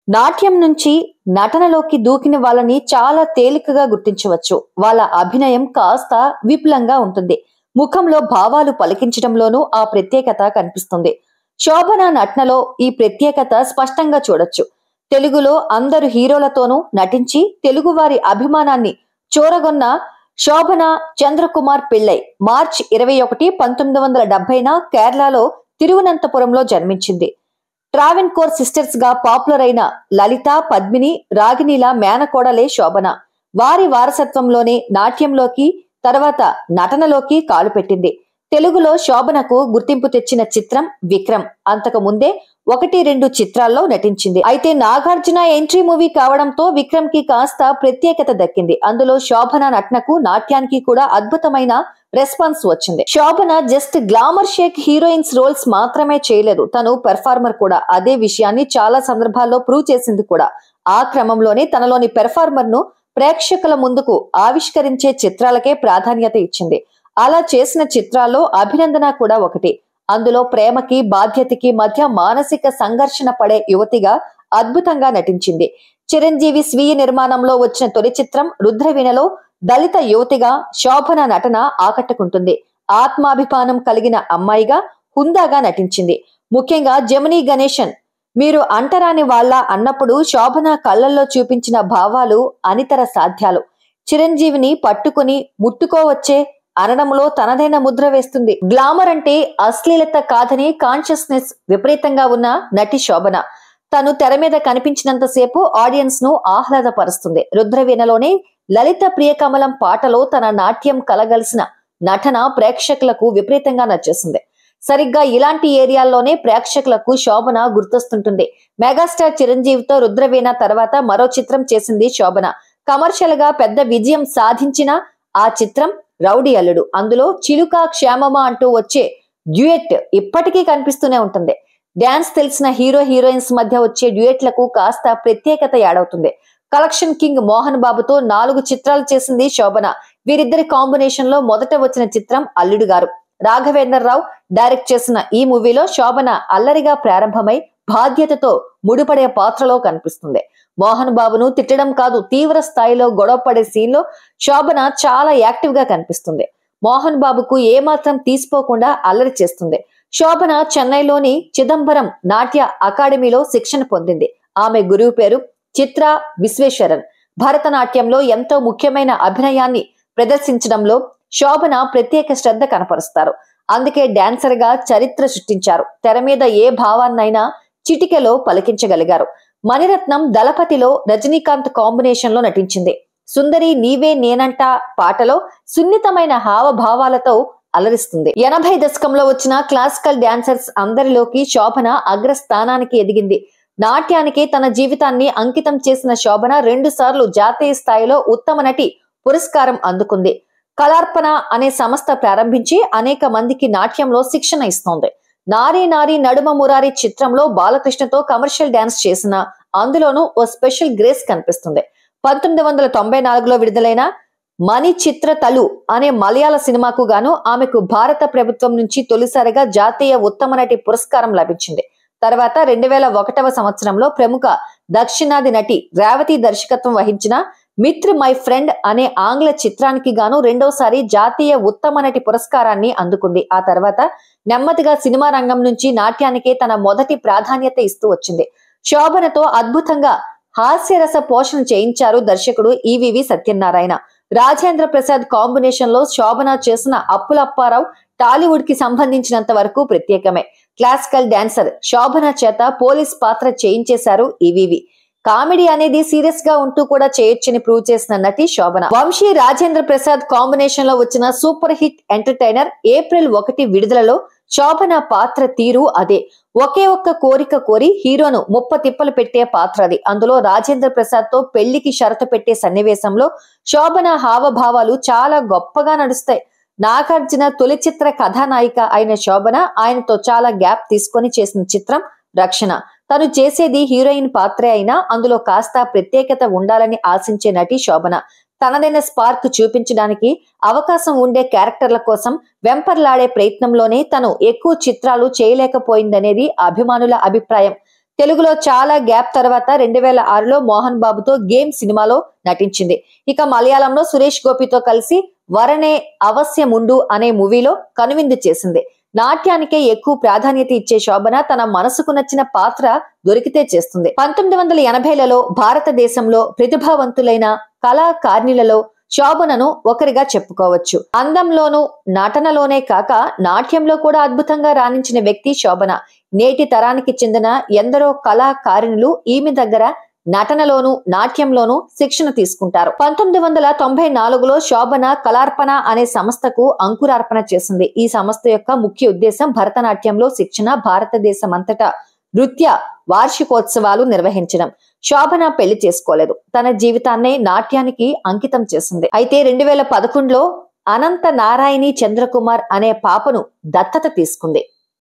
నాట్యం నుంచి నటనలోకి దూకిన వాళ్ళని చాలా తేలికగా గుర్తించవచ్చు వాళ్ళ అభినయం కాస్త విపులంగా ఉంటుంది ముఖంలో భావాలు పలికించడంలోనూ ఆ ప్రత్యేకత కనిపిస్తుంది శోభన నటనలో ఈ ప్రత్యేకత స్పష్టంగా చూడొచ్చు తెలుగులో అందరు హీరోలతోనూ నటించి తెలుగువారి అభిమానాన్ని చూరగొన్న శోభన చంద్రకుమార్ పిళ్ళై మార్చ్ ఇరవై ఒకటి పంతొమ్మిది వందల డెబ్బైన కేరళలో తిరువనంతపురంలో జన్మించింది ట్రావెన్కోర్ సిస్టర్స్ గా పాపులర్ అయిన లలిత పద్మిని రాగిణీల మేనకోడలే శోభన వారి వారసత్వంలోనే నాట్యంలోకి తర్వాత నటనలోకి కాలు పెట్టింది తెలుగులో శోభనకు గుర్తింపు తెచ్చిన చిత్రం విక్రమ్ అంతకు ముందే ఒకటి రెండు చిత్రాల్లో నటించింది అయితే నాగార్జున ఎంట్రీ మూవీ కావడంతో విక్రమ్ కి కాస్త ప్రత్యేకత దక్కింది అందులో శోభన నటనకు నాట్యానికి కూడా అద్భుతమైన రెస్పాన్స్ వచ్చింది Shobhana just glamour shake heroines roles మాత్రమే చేయలేదు తను పెర్ఫార్మర్ కూడా అదే విషయాన్ని చాలా సందర్భాల్లో ప్రూవ్ చేసింది కూడా ఆ క్రమంలోనే తనలోని పెర్ఫార్మర్ ను ప్రేక్షకుల ముందుకు ఆవిష్కరించే చిత్రాలకే ప్రాధాన్యత ఇచ్చింది అలా చేసిన చిత్రాల్లో అభినందన కూడా ఒకటి అందులో ప్రేమకి బాధ్యతకి మధ్య మానసిక సంఘర్షణ పడే యువతిగా అద్భుతంగా నటించింది చిరంజీవి స్వీయ నిర్మాణంలో వచ్చిన తొలి చిత్రం రుద్రవీణలో దళిత యువతిగా శోభన నటన ఆకట్టుకుంటుంది ఆత్మాభిమానం కలిగిన అమ్మాయిగా హుందాగా నటించింది ముఖ్యంగా జమినీ గణేశన్ మీరు అంటరాని వాళ్ళ అన్నప్పుడు శోభన కళ్ళల్లో చూపించిన భావాలు అనితర సాధ్యాలు చిరంజీవిని పట్టుకుని ముట్టుకోవచ్చే అనడంలో తనదైన ముద్ర వేస్తుంది గ్లామర్ అంటే అశ్లీలత కాదని కాన్షియస్నెస్ విపరీతంగా ఉన్న నటి శోభన తను తెర మీద కనిపించినంతసేపు ఆడియన్స్ ను ఆహ్లాదపరుస్తుంది రుద్రవీణలోనే లలిత ప్రియకమలం పాటలో తన నాట్యం కలగలిసిన నటన ప్రేక్షకులకు విపరీతంగా నచ్చేసింది సరిగ్గా ఇలాంటి ఏరియాల్లోనే ప్రేక్షకులకు శోభన గుర్తొస్తుంటుంది మెగాస్టార్ చిరంజీవితో రుద్రవీణ తర్వాత మరో చిత్రం చేసింది శోభన కమర్షియల్ గా పెద్ద విజయం సాధించిన ఆ చిత్రం రౌడీ అల్లుడు అందులో చిలుక క్షేమమా అంటూ వచ్చే డ్యూయట్ ఇప్పటికీ కనిపిస్తూనే ఉంటుంది డాన్స్ తెలిసిన హీరో హీరోయిన్స్ మధ్య వచ్చే డ్యూయట్లకు కాస్త ప్రత్యేకత యాడవుతుంది కలెక్షన్ కింగ్ మోహన్ బాబుతో నాలుగు చిత్రాలు చేసింది శోభన వీరిద్దరి కాంబినేషన్ లో మొదట వచ్చిన చిత్రం అల్లుడు గారు రాఘవేంద్ర రావు డైరెక్ట్ చేసిన ఈ మూవీలో శోభన అల్లరిగా ప్రారంభమై బాధ్యతతో ముడిపడే పాత్రలో కనిపిస్తుంది మోహన్ బాబును తిట్టడం కాదు తీవ్ర స్థాయిలో గొడవ పడే సీన్ లో శోభన చాలా యాక్టివ్ గా కనిపిస్తుంది మోహన్ బాబుకు ఏమాత్రం తీసిపోకుండా అల్లరి చేస్తుంది శోభన చెన్నైలోని చిదంబరం నాట్య అకాడమీలో శిక్షణ పొందింది ఆమె గురువు పేరు చిత్ర విశ్వేశ్వరన్ భరతనాట్యంలో ఎంతో ముఖ్యమైన అభినయాన్ని ప్రదర్శించడంలో శోభన ప్రత్యేక శ్రద్ధ కనపరుస్తారు అందుకే డాన్సర్ గా చరిత్ర సృష్టించారు తెర మీద ఏ భావాన్నైనా చిటికెలో పలికించగలిగారు మణిరత్నం దళపతిలో రజనీకాంత్ కాంబినేషన్ లో నటించింది సుందరి నీవే నేనంట పాటలో సున్నితమైన హావభావాలతో అలరిస్తుంది ఎనభై దశకంలో వచ్చిన క్లాసికల్ డాన్సర్స్ అందరిలోకి శోభన అగ్రస్థానానికి ఎదిగింది నాట్యానికి తన జీవితాన్ని అంకితం చేసిన శోభన రెండు సార్లు జాతీయ స్థాయిలో ఉత్తమ నటి పురస్కారం అందుకుంది కళార్పణ అనే సంస్థ ప్రారంభించి అనేక మందికి నాట్యంలో శిక్షణ ఇస్తోంది నారీ నారీ నడుమ మురారి చిత్రంలో బాలకృష్ణతో కమర్షియల్ డాన్స్ చేసిన అందులోనూ ఓ స్పెషల్ గ్రేస్ కనిపిస్తుంది పంతొమ్మిది వందల తొంభై నాలుగులో విడుదలైన మణి చిత్ర తలు అనే మలయాళ సినిమాకు గాను ఆమెకు భారత ప్రభుత్వం నుంచి తొలిసారిగా జాతీయ ఉత్తమ నటి పురస్కారం లభించింది తర్వాత రెండు వేల ఒకటవ సంవత్సరంలో ప్రముఖ దక్షిణాది నటి రేవతి దర్శకత్వం వహించిన మిత్ర్ మై ఫ్రెండ్ అనే ఆంగ్ల చిత్రానికి గాను రెండోసారి జాతీయ ఉత్తమ నటి పురస్కారాన్ని అందుకుంది ఆ తర్వాత నెమ్మదిగా సినిమా రంగం నుంచి నాట్యానికే తన మొదటి ప్రాధాన్యత ఇస్తూ వచ్చింది శోభనతో అద్భుతంగా హాస్యరస పోషణ చేయించారు దర్శకుడు ఈవివి సత్యనారాయణ రాజేంద్ర ప్రసాద్ కాంబినేషన్ లో శోభన చేసిన అప్పులప్పారావు టాలీవుడ్ కి సంబంధించినంత వరకు ప్రత్యేకమే క్లాసికల్ డాన్సర్ శోభన చేత పోలీస్ పాత్ర చేయించేశారు ఈవివి కామెడీ అనేది సీరియస్ గా ఉంటూ కూడా చేయొచ్చని ప్రూవ్ చేసిన నటి శోభన వంశీ రాజేంద్ర ప్రసాద్ కాంబినేషన్ లో వచ్చిన సూపర్ హిట్ ఎంటర్టైనర్ ఏప్రిల్ ఒకటి విడుదలలో శోభన పాత్ర తీరు అదే ఒకే ఒక్క కోరిక కోరి హీరోను ముప్ప తిప్పలు పెట్టే పాత్ర అది అందులో రాజేంద్ర ప్రసాద్ తో పెళ్లికి షరతు పెట్టే సన్నివేశంలో శోభన హావభావాలు చాలా గొప్పగా నడుస్తాయి నాగార్జున తొలి చిత్ర కథానాయిక అయిన శోభన ఆయనతో చాలా గ్యాప్ తీసుకొని చేసిన చిత్రం రక్షణ తను చేసేది హీరోయిన్ పాత్రే అయినా అందులో కాస్త ప్రత్యేకత ఉండాలని ఆశించే నటి శోభన తనదైన స్పార్క్ చూపించడానికి అవకాశం ఉండే క్యారెక్టర్ల కోసం వెంపర్లాడే ప్రయత్నంలోనే తను ఎక్కువ చిత్రాలు చేయలేకపోయిందనేది అభిమానుల అభిప్రాయం తెలుగులో చాలా గ్యాప్ తర్వాత రెండు వేల ఆరులో మోహన్ బాబుతో గేమ్ సినిమాలో నటించింది ఇక మలయాళంలో సురేష్ గోపితో కలిసి వరనే అవశ్యముండు అనే మూవీలో కనువిందు చేసింది నాట్యానికే ఎక్కువ ప్రాధాన్యత ఇచ్చే శోభన తన మనసుకు నచ్చిన పాత్ర దొరికితే చేస్తుంది పంతొమ్మిది వందల ఎనభైలలో భారతదేశంలో ప్రతిభావంతులైన కళాకారిణిలలో శోభనను ఒకరిగా చెప్పుకోవచ్చు అందంలోనూ నటనలోనే కాక నాట్యంలో కూడా అద్భుతంగా రాణించిన వ్యక్తి శోభన నేటి తరానికి చెందిన ఎందరో కళాకారిణులు ఈమె దగ్గర నటనలోను నాట్యంలోనూ శిక్షణ తీసుకుంటారు పంతొమ్మిది వందల తొంభై నాలుగులో శోభన కళార్పణ అనే సంస్థకు అంకురార్పణ చేసింది ఈ సంస్థ యొక్క ముఖ్య ఉద్దేశం భరతనాట్యంలో శిక్షణ భారతదేశం అంతటా నృత్య వార్షికోత్సవాలు నిర్వహించడం శోభన పెళ్లి చేసుకోలేదు తన జీవితాన్నే నాట్యానికి అంకితం చేసింది అయితే రెండు వేల పదకొండులో అనంత నారాయణి చంద్రకుమార్ అనే పాపను దత్తత తీసుకుంది